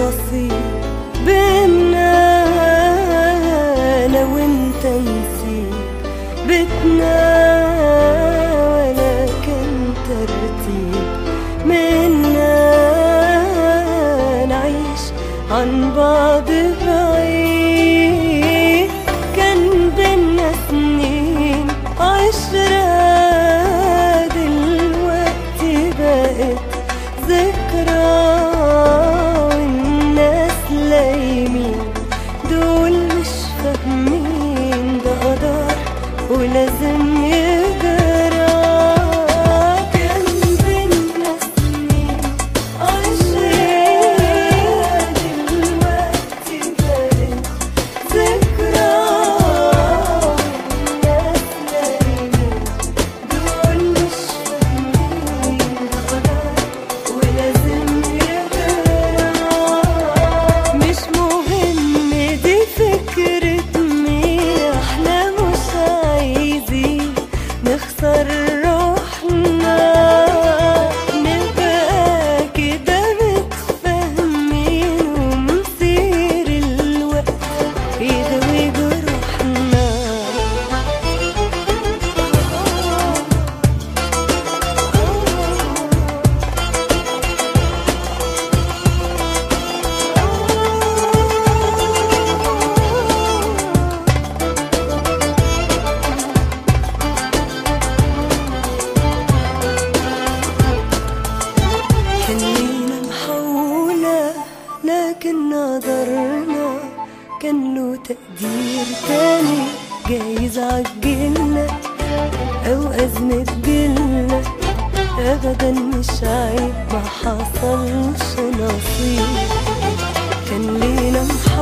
نصيب بينا انا وانت نسيب بيتنا ولا كان ترتيب منا نعيش عن بعض بعيد كان بينا سنين عشرة دلوقتي بقت ذكرى والناس لايمين دول مش فاهمين ده قدر ولازم يجرى كان بينا سنين عشرة دلوقتي بقت ذكرى والناس لايمين دول مش فاهمين قدر ولازم يجرى مش مهم دي فكرة مين احنا مش عايزين نخسر روحنا نبقى كده متفاهمين ومسير الوقت يدوي جروحنا كان لينا محولة لكن نظرنا كان له تقدير تاني جايز عجلنا أو أزمة جيلنا أبدا مش عيب ما حصلش نصيب كان لينا محولة